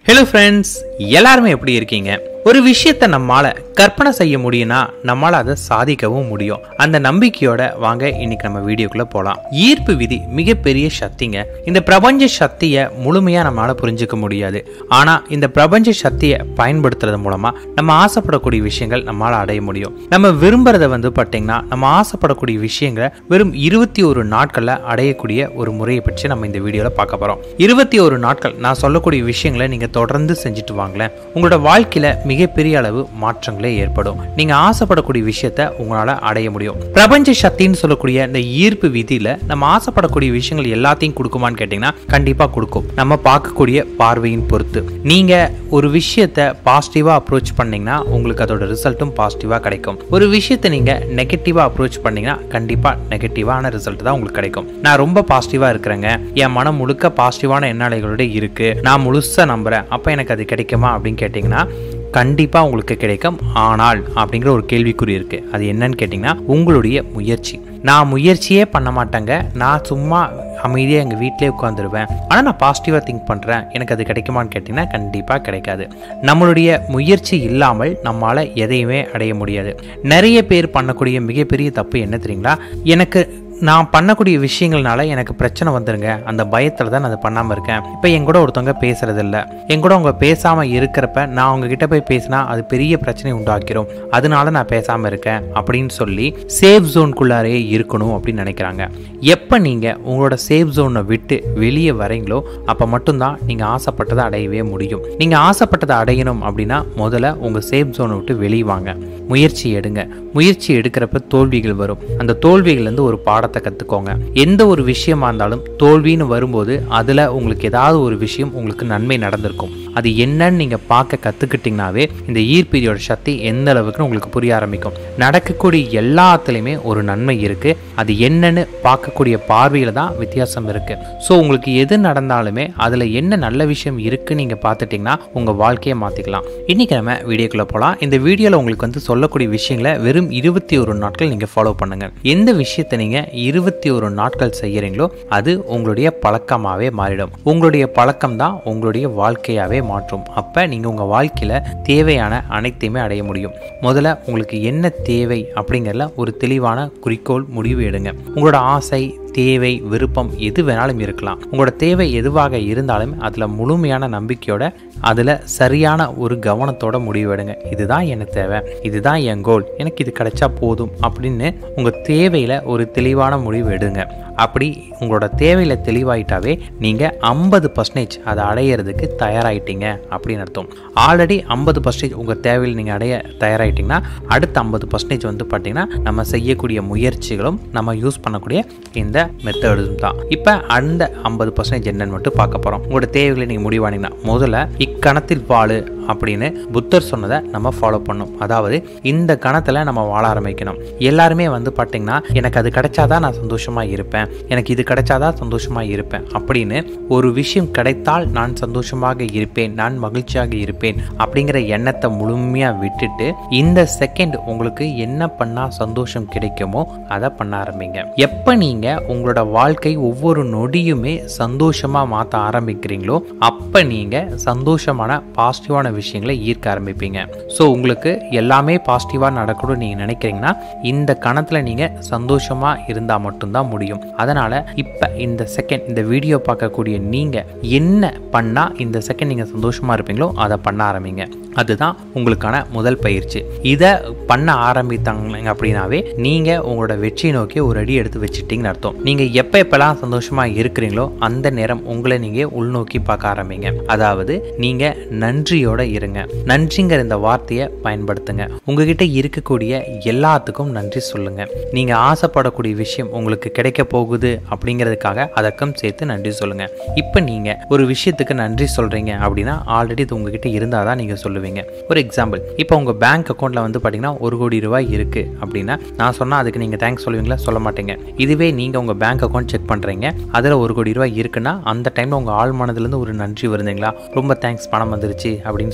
hello friends எல்லாருமே எப்படி இருக்கீங்க ஒரு விஷயத்தை நம்மால கற்பனை செய்ய முடியும்னா நம்மால அதை சாதிக்கவும் முடியும் அந்த நம்பிக்கையோட வாங்க இன்னைக்கு நம்ம வீடியோக்குள்ள போலாம் ஈர்ப்பு விதி மிகப்பெரிய சக்திங்க இந்த பிரபஞ்ச சக்தியை முழுமையா நம்மளால புரிஞ்சுக்க முடியாது ஆனா இந்த பிரபஞ்ச சக்தியை பயன்படுத்துறது மூலமா நம்ம ஆசைப்படக்கூடிய விஷயங்கள் நம்மளால அடைய முடியும் நம்ம விரும்புறத வந்து பார்த்தீங்கன்னா நம்ம ஆசைப்படக்கூடிய விஷயங்களை வெறும் இருபத்தி ஒரு நாட்கள்ல அடையக்கூடிய ஒரு முறையை பற்றி நம்ம இந்த வீடியோல பார்க்க போறோம் இருபத்தி ஒரு நாட்கள் நான் சொல்லக்கூடிய விஷயங்களை நீங்க தொடர்ந்து செஞ்சுட்டு வாங்களேன் உங்களோட வாழ்க்கையில மிகப்பெரிய அளவு மாற்றங்களே ஏற்படும் நீங்க ஆசைப்படக்கூடிய விஷயத்த உங்களால அடைய முடியும் பிரபஞ்ச சக்தின்னு சொல்லக்கூடிய இந்த ஈர்ப்பு விதியில நம்ம ஆசைப்படக்கூடிய விஷயங்கள் எல்லாத்தையும் கொடுக்குமான்னு கேட்டீங்கன்னா கண்டிப்பா கொடுக்கும் நம்ம பார்க்கக்கூடிய பார்வையின் பொறுத்து நீங்க ஒரு விஷயத்த பாசிட்டிவா அப்ரோச் பண்ணீங்கன்னா உங்களுக்கு அதோட ரிசல்ட்டும் பாசிட்டிவா கிடைக்கும் ஒரு விஷயத்தை நீங்க நெகட்டிவா அப்ரோச் பண்ணீங்கன்னா கண்டிப்பா நெகட்டிவான ரிசல்ட் தான் உங்களுக்கு கிடைக்கும் நான் ரொம்ப பாசிட்டிவா இருக்கிறேங்க என் மனம் முழுக்க பாசிட்டிவான எண்ணாலைகளோட இருக்கு நான் முழுசா நம்புறேன் அப்ப எனக்கு அது கிடைக்குமா அப்படின்னு கேட்டீங்கன்னா கண்டிப்பாக உங்களுக்கு கிடைக்கும் ஆனால் அப்படிங்கிற ஒரு கேள்விக்குறி இருக்குது அது என்னன்னு கேட்டிங்கன்னா உங்களுடைய முயற்சி நான் முயற்சியே பண்ண மாட்டேங்க நான் சும்மா அமைதியாக எங்கள் வீட்டிலே உட்காந்துருவேன் ஆனால் நான் பாசிட்டிவாக திங்க் பண்ணுறேன் எனக்கு அது கிடைக்குமான்னு கேட்டிங்கன்னா கண்டிப்பாக கிடைக்காது நம்மளுடைய முயற்சி இல்லாமல் நம்மளால் எதையுமே அடைய முடியாது நிறைய பேர் பண்ணக்கூடிய மிகப்பெரிய தப்பு என்ன தெரியுங்களா எனக்கு நான் பண்ணக்கூடிய விஷயங்கள்னால எனக்கு பிரச்சனை வந்துருங்க அந்த பயத்தில் தான் நான் அதை பண்ணாமல் இருக்கேன் இப்போ என் கூட ஒருத்தவங்க பேசுறது இல்லை என் கூட அவங்க பேசாமல் இருக்கிறப்ப நான் அவங்க கிட்ட போய் பேசினா அது பெரிய பிரச்சனை உண்டாக்கிரும் அதனால நான் பேசாமல் இருக்கேன் அப்படின்னு சொல்லி சேஃப் ஜோனுக்குள்ளாரே இருக்கணும் அப்படின்னு நினைக்கிறாங்க எப்போ நீங்கள் உங்களோட சேஃப் ஜோனை விட்டு வெளியே வரீங்களோ அப்போ மட்டும்தான் நீங்கள் ஆசைப்பட்டதை அடையவே முடியும் நீங்கள் ஆசைப்பட்டதை அடையணும் அப்படின்னா முதல்ல உங்கள் சேஃப் ஜோனை விட்டு வெளியே வாங்க முயற்சி எடுங்க முயற்சி எடுக்கிறப்ப தோல்விகள் வரும் அந்த தோல்விகள்லேருந்து ஒரு பாடத்தை கற்றுக்கோங்க எந்த ஒரு விஷயமா இருந்தாலும் தோல்வின்னு வரும்போது அதில் உங்களுக்கு ஏதாவது ஒரு விஷயம் உங்களுக்கு நன்மை நடந்திருக்கும் அது என்னன்னு நீங்கள் பார்க்க கற்றுக்கிட்டிங்கனாவே இந்த ஈர்ப்பிரியோட சக்தி எந்த அளவுக்கு உங்களுக்கு புரிய ஆரம்பிக்கும் நடக்கக்கூடிய எல்லாத்துலேயுமே ஒரு நன்மை இருக்குது அது என்னன்னு பார்க்கக்கூடிய பார்வையில் தான் வித்தியாசம் இருக்குது ஸோ உங்களுக்கு எது நடந்தாலுமே அதில் என்ன நல்ல விஷயம் இருக்குன்னு நீங்கள் பார்த்துட்டிங்கன்னா உங்கள் வாழ்க்கையை மாற்றிக்கலாம் இன்றைக்கி நம்ம வீடியோக்குள்ளே போகலாம் இந்த வீடியோவில் உங்களுக்கு வந்து சொல்லக்கூடிய விஷயங்களை வெறும் இருபத்தி ஒரு நாட்கள் நீங்கள் ஃபாலோ பண்ணுங்கள் எந்த விஷயத்தை நீங்கள் இருபத்தி ஒரு நாட்கள் செய்கிறீங்களோ அது உங்களுடைய பழக்கமாகவே மாறிடும் உங்களுடைய பழக்கம் தான் உங்களுடைய வாழ்க்கையாகவே மாற்றும் அப்போ நீங்கள் உங்கள் வாழ்க்கையில் தேவையான அனைத்தையுமே அடைய முடியும் முதல்ல உங்களுக்கு என்ன தேவை அப்படிங்கிறதுல ஒரு தெளிவான குறிக்கோள் முடிவு எடுங்க உங்களோட ஆசை தேவை விருப்பம் எது வேணாலும் இருக்கலாம் உங்களோட தேவை எதுவாக இருந்தாலும் அதில் முழுமையான நம்பிக்கையோட அதில் சரியான ஒரு கவனத்தோட முடிவெடுங்க இதுதான் எனக்கு தேவை இதுதான் என் கோல் எனக்கு இது கிடைச்சா போதும் அப்படின்னு உங்கள் தேவையில் ஒரு தெளிவான முடிவு எடுங்க அப்படி உங்களோட தேவையில் தெளிவாயிட்டாவே நீங்கள் ஐம்பது பர்சன்டேஜ் அதை அடையிறதுக்கு தயாராகிட்டீங்க அப்படின்னு அர்த்தம் ஆல்ரெடி ஐம்பது பர்சன்டேஜ் உங்கள் தேவையில் நீங்கள் அடைய தயாராகிட்டிங்கன்னா அடுத்த ஐம்பது பர்சன்டேஜ் வந்து பார்த்தீங்கன்னா நம்ம செய்யக்கூடிய முயற்சிகளும் நம்ம யூஸ் பண்ணக்கூடிய இந்த மெத்தடும் தான் இப்போ அந்த ஐம்பது பர்சன்டேஜ் என்னன்னு மட்டும் பார்க்க போகிறோம் உங்களோட தேவைகளை நீங்கள் முடிவானீங்கன்னா முதல்ல இக்கணத்தில் வாழு அப்படின்னு புத்தர் சொன்னதை நம்ம ஃபாலோ பண்ணணும் அதாவது இந்த கணத்தில் நம்ம வாழ ஆரம்பிக்கணும் எல்லாருமே வந்து பார்த்தீங்கன்னா எனக்கு அது கிடைச்சாதான் நான் சந்தோஷமாக இருப்பேன் எனக்கு இது கிடைச்சாதான் சந்தோஷமாக இருப்பேன் அப்படின்னு ஒரு விஷயம் கிடைத்தால் நான் சந்தோஷமாக இருப்பேன் நான் மகிழ்ச்சியாக இருப்பேன் அப்படிங்கிற எண்ணத்தை முழுமையாக விட்டுட்டு இந்த செகண்ட் உங்களுக்கு என்ன பண்ணால் சந்தோஷம் கிடைக்குமோ அதை பண்ண ஆரம்பிங்க எப்போ நீங்கள் உங்களோட வாழ்க்கை ஒவ்வொரு நொடியுமே சந்தோஷமாக மாற்ற ஆரம்பிக்கிறீங்களோ அப்போ நீங்கள் சந்தோஷமான பாசிட்டிவான விஷயங்களை ஈர்க்க ஆரம்பிப்பீங்க ஸோ உங்களுக்கு எல்லாமே பாசிட்டிவாக நடக்கணும்னு நீங்கள் நினைக்கிறீங்கன்னா இந்த கணத்தில் நீங்கள் சந்தோஷமாக இருந்தால் மட்டும்தான் முடியும் அதனால் இப்போ இந்த செகண்ட் இந்த வீடியோ பார்க்கக்கூடிய நீங்கள் என்ன பண்ணால் இந்த செகண்ட் நீங்கள் சந்தோஷமாக இருப்பீங்களோ அதை பண்ண ஆரம்பிங்க அதுதான் உங்களுக்கான முதல் பயிற்சி இதை பண்ண ஆரம்பித்தாங்க அப்படின்னாவே நீங்கள் உங்களோட வெற்றியை நோக்கி ஒரு அடி எடுத்து வச்சுட்டீங்கன்னு அர்த்தம் நீங்கள் எப்போ எப்போல்லாம் சந்தோஷமாக இருக்கிறீங்களோ அந்த நேரம் உங்களை நீங்கள் உள்நோக்கி பார்க்க ஆரம்பிங்க அதாவது நீங்கள் நன்றியோட இருங்க நன்றிங்கிற இந்த வார்த்தையை பயன்படுத்துங்க உங்ககிட்ட இருக்கக்கூடிய எல்லாத்துக்கும் நன்றி சொல்லுங்க நீங்க ஆசைப்படக்கூடிய விஷயம் உங்களுக்கு கிடைக்க போகுது அப்படிங்கிறதுக்காக அதற்கும் சேர்த்து நன்றி சொல்லுங்க இப்போ நீங்க ஒரு விஷயத்துக்கு நன்றி சொல்றீங்க அப்படின்னா ஆல்ரெடி இது உங்ககிட்ட இருந்தால் தான் நீங்க சொல்லுவீங்க ஒரு எக்ஸாம்பிள் இப்போ உங்க பேங்க் அக்கௌண்ட்ல வந்து பார்த்தீங்கன்னா ஒரு கோடி ரூபாய் இருக்கு அப்படின்னா நான் சொன்னா அதுக்கு நீங்க தேங்க்ஸ் சொல்லுவீங்களா சொல்ல மாட்டீங்க இதுவே நீங்க உங்க பேங்க் அக்கௌண்ட் செக் பண்றீங்க அதுல ஒரு கோடி ரூபாய் இருக்குன்னா அந்த டைம்ல உங்க ஆள் மனதுலேருந்து ஒரு நன்றி வருதுங்களா ரொம்ப தேங்க்ஸ் பணம் வந்துருச்சு அப்படின்னு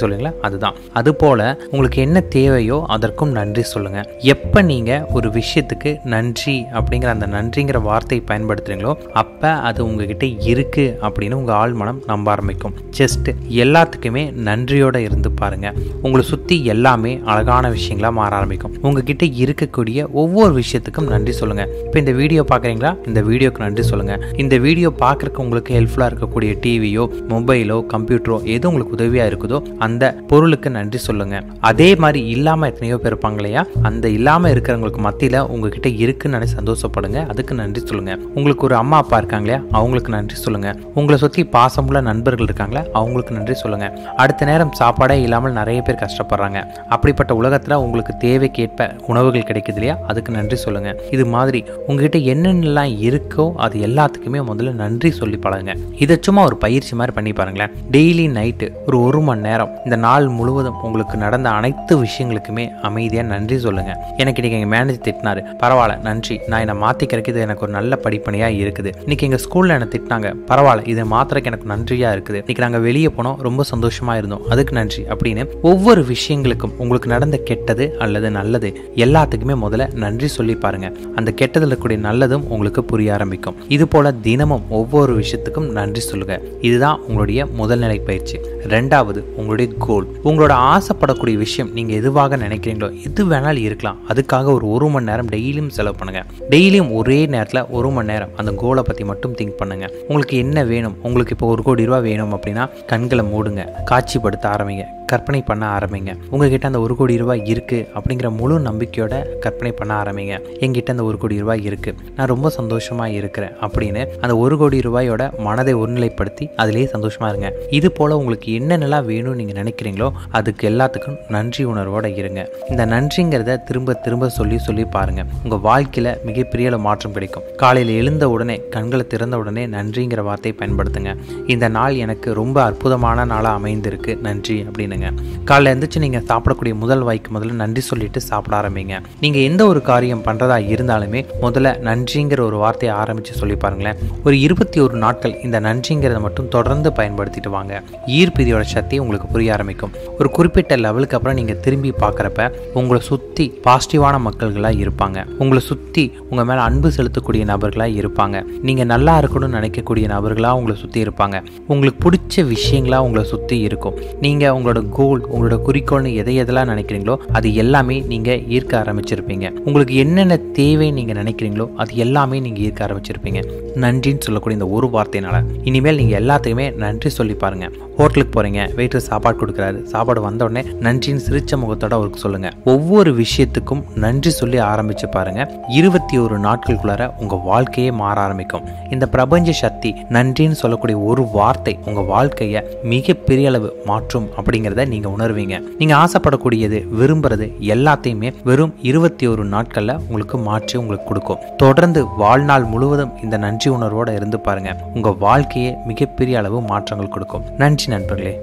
சொல்லுங்களா அதுதான் அது போல உங்களுக்கு என்ன தேவையோ அதற்கும் நன்றி சொல்லுங்க எப்ப நீங்க ஒரு விஷயத்துக்கு நன்றி அப்படிங்கிற அந்த நன்றிங்கிற வார்த்தையை பயன்படுத்துறீங்களோ அப்ப அது உங்ககிட்ட இருக்கு அப்படின்னு உங்க ஆள் மனம் நம்ப ஆரம்பிக்கும் ஜஸ்ட் எல்லாத்துக்குமே நன்றியோட இருந்து பாருங்க உங்களை சுத்தி எல்லாமே அழகான விஷயங்களா மாற ஆரம்பிக்கும் உங்ககிட்ட இருக்கக்கூடிய ஒவ்வொரு விஷயத்துக்கும் நன்றி சொல்லுங்க இப்போ இந்த வீடியோ பார்க்குறீங்களா இந்த வீடியோக்கு நன்றி சொல்லுங்க இந்த வீடியோ பார்க்குறக்கு உங்களுக்கு ஹெல்ப்ஃபுல்லாக இருக்கக்கூடிய டிவியோ மொபைலோ கம்ப்யூட்டரோ எது உங்களுக்கு உதவியாக இருக்குதோ அந்த பொருளுக்கு நன்றி சொல்லுங்க அதே மாதிரி இல்லாமல் எத்தனையோ பேர் இருப்பாங்க இல்லையா அந்த இல்லாமல் இருக்கிறவங்களுக்கு மத்தியில் உங்ககிட்ட இருக்குன்னு நினைச்சு சந்தோஷப்படுங்க அதுக்கு நன்றி சொல்லுங்க உங்களுக்கு ஒரு அம்மா அப்பா இருக்காங்க இல்லையா அவங்களுக்கு நன்றி சொல்லுங்க உங்களை சுற்றி பாசமுள்ள நண்பர்கள் இருக்காங்களா அவங்களுக்கு நன்றி சொல்லுங்க அடுத்த நேரம் சாப்பாடே இல்லாமல் நிறைய பேர் கஷ்டப்படுறாங்க அப்படிப்பட்ட உலகத்தில் உங்களுக்கு தேவைக்கேற்ப உணவுகள் கிடைக்குது இல்லையா அதுக்கு நன்றி சொல்லுங்க இது மாதிரி உங்ககிட்ட என்னென்னலாம் இருக்கோ அது எல்லாத்துக்குமே முதல்ல நன்றி சொல்லி பழகுங்க இதை சும்மா ஒரு பயிற்சி மாதிரி பண்ணி பாருங்களேன் டெய்லி நைட்டு ஒரு ஒரு மணி நேரம் இந்த நாள் முழுவதும் உங்களுக்கு நடந்த அனைத்து விஷயங்களுக்குமே அமைதியாக நன்றி சொல்லுங்க எனக்கு இன்னைக்கு எங்கள் மேனேஜர் திட்டினாரு பரவாயில்ல நன்றி நான் என்னை மாற்றிக்கிறதுக்கு இது எனக்கு ஒரு நல்ல படிப்பனையாக இருக்குது இன்னைக்கு எங்கள் ஸ்கூலில் என்னை திட்டினாங்க பரவாயில்ல இதை மாத்திரக்கு எனக்கு நன்றியாக இருக்குது இன்னைக்கு நாங்கள் வெளியே போனோம் ரொம்ப சந்தோஷமாக இருந்தோம் அதுக்கு நன்றி அப்படின்னு ஒவ்வொரு விஷயங்களுக்கும் உங்களுக்கு நடந்த கெட்டது அல்லது நல்லது எல்லாத்துக்குமே முதல்ல நன்றி சொல்லி பாருங்க அந்த கெட்டதில் இருக்கக்கூடிய நல்லதும் உங்களுக்கு புரிய ஆரம்பிக்கும் இது போல தினமும் ஒவ்வொரு விஷயத்துக்கும் நன்றி சொல்லுங்க இதுதான் உங்களுடைய முதல் நிலை பயிற்சி ரெண்டாவது உங்களுடைய கோல் உங்களோட ஆசைப்படக்கூடிய விஷயம் நீங்க எதுவாக நினைக்கிறீங்களோ எது வேணாலும் இருக்கலாம் அதுக்காக ஒரு ஒரு மணி நேரம் டெய்லியும் செலவு பண்ணுங்க டெய்லியும் ஒரே நேரத்தில் ஒரு மணி நேரம் அந்த கோலை பத்தி மட்டும் திங்க் பண்ணுங்க உங்களுக்கு என்ன வேணும் உங்களுக்கு இப்போ ஒரு கோடி ரூபா வேணும் அப்படின்னா கண்களை மூடுங்க காட்சிப்படுத்த ஆரம்பிங்க கற்பனை பண்ண ஆரம்பிங்க உங்ககிட்ட அந்த ஒரு கோடி ரூபாய் இருக்கு அப்படிங்கிற முழு நம்பிக்கையோட கற்பனை பண்ண ஆரம்பிங்க என்கிட்ட அந்த ஒரு கோடி ரூபாய் இருக்கு நான் ரொம்ப சந்தோஷமா இருக்கிறேன் அப்படின்னு அந்த ஒரு கோடி ரூபாயோட மனதை ஒருநிலைப்படுத்தி அதிலேயே சந்தோஷமா இருங்க இது போல உங்களுக்கு என்னென்னலாம் வேணும்னு நீங்க நினைக்கிறீங்களோ அதுக்கு எல்லாத்துக்கும் நன்றி உணர்வோட இருங்க இந்த நன்றிங்கிறத திரும்ப திரும்ப சொல்லி சொல்லி பாருங்க உங்க வாழ்க்கையில மிகப்பெரிய அளவு மாற்றம் கிடைக்கும் காலையில் எழுந்த உடனே கண்களை திறந்த உடனே நன்றிங்கிற வார்த்தையை பயன்படுத்துங்க இந்த நாள் எனக்கு ரொம்ப அற்புதமான நாளாக அமைந்திருக்கு நன்றி அப்படின்னுங்க காலைல எழுந்திரிச்சு நீங்க சாப்பிடக்கூடிய முதல் வாய்க்கு முதல்ல நன்றி சொல்லிட்டு சாப்பிட ஆரம்பிங்க நீங்க எந்த ஒரு காரியம் பண்றதா இருந்தாலுமே முதல்ல நன்றிங்கிற ஒரு வார்த்தையை ஆரம்பிச்சு சொல்லி பாருங்களேன் ஒரு இருபத்தி ஒரு நாட்கள் இந்த நன்றிங்கிறத மட்டும் தொடர்ந்து பயன்படுத்திட்டு வாங்க ஈர்ப்பிதியோட சக்தி உங்களுக்கு புரிய ஆரம்பிக்கும் ஒரு குறிப்பிட்ட லெவலுக்கு அப்புறம் நீங்க திரும்பி பார்க்குறப்ப உங்களை சுத்தி பாசிட்டிவான மக்கள்களாக இருப்பாங்க உங்களை சுத்தி உங்க மேல அன்பு செலுத்தக்கூடிய நபர்களாக இருப்பாங்க நீங்க நல்லா இருக்கணும்னு நினைக்கக்கூடிய நபர்களாக உங்களை சுத்தி இருப்பாங்க உங்களுக்கு பிடிச்ச விஷயங்களா உங்களை சுத்தி இருக்கும் நீங்க உங்களோட கோல் உங்களோட குறிக்கோள்னு எதை எதெல்லாம் நினைக்கிறீங்களோ அது எல்லாமே நீங்க ஈர்க்க ஆரம்பிச்சிருப்பீங்க உங்களுக்கு என்னென்ன தேவை நீங்க நினைக்கிறீங்களோ அது எல்லாமே நீங்க ஈர்க்க ஆரம்பிச்சிருப்பீங்க நன்றின்னு சொல்லக்கூடிய இந்த ஒரு வார்த்தையினால இனிமேல் நீங்க எல்லாத்துக்குமே நன்றி சொல்லி பாருங்க ஹோட்டலுக்கு போறீங்க வெயிட்டர் சாப்பாடு கொடுக்குறாரு சாப்பாடு வந்த உடனே நன்றின்னு சிரிச்ச முகத்தோட அவருக்கு சொல்லுங்க ஒவ்வொரு விஷயத்துக்கும் நன்றி சொல்லி ஆரம்பிச்சு பாருங்க இருபத்தி ஒரு நாட்களுக்குள்ளார உங்க வாழ்க்கையே மாற ஆரம்பிக்கும் இந்த பிரபஞ்ச சக்தி நன்றின்னு சொல்லக்கூடிய ஒரு வார்த்தை உங்க வாழ்க்கைய மிகப்பெரிய அளவு மாற்றும் அப்படிங்கிறத நீங்க உணர்வீங்க நீங்க ஆசைப்படக்கூடியது விரும்புறது எல்லாத்தையுமே வெறும் இருபத்தி ஒரு நாட்கள்ல உங்களுக்கு மாற்றி உங்களுக்கு கொடுக்கும் தொடர்ந்து வாழ்நாள் முழுவதும் இந்த நன்றி உணர்வோட இருந்து பாருங்க உங்க வாழ்க்கையே மிகப்பெரிய அளவு மாற்றங்கள் கொடுக்கும் நன்றி நண்பர்களே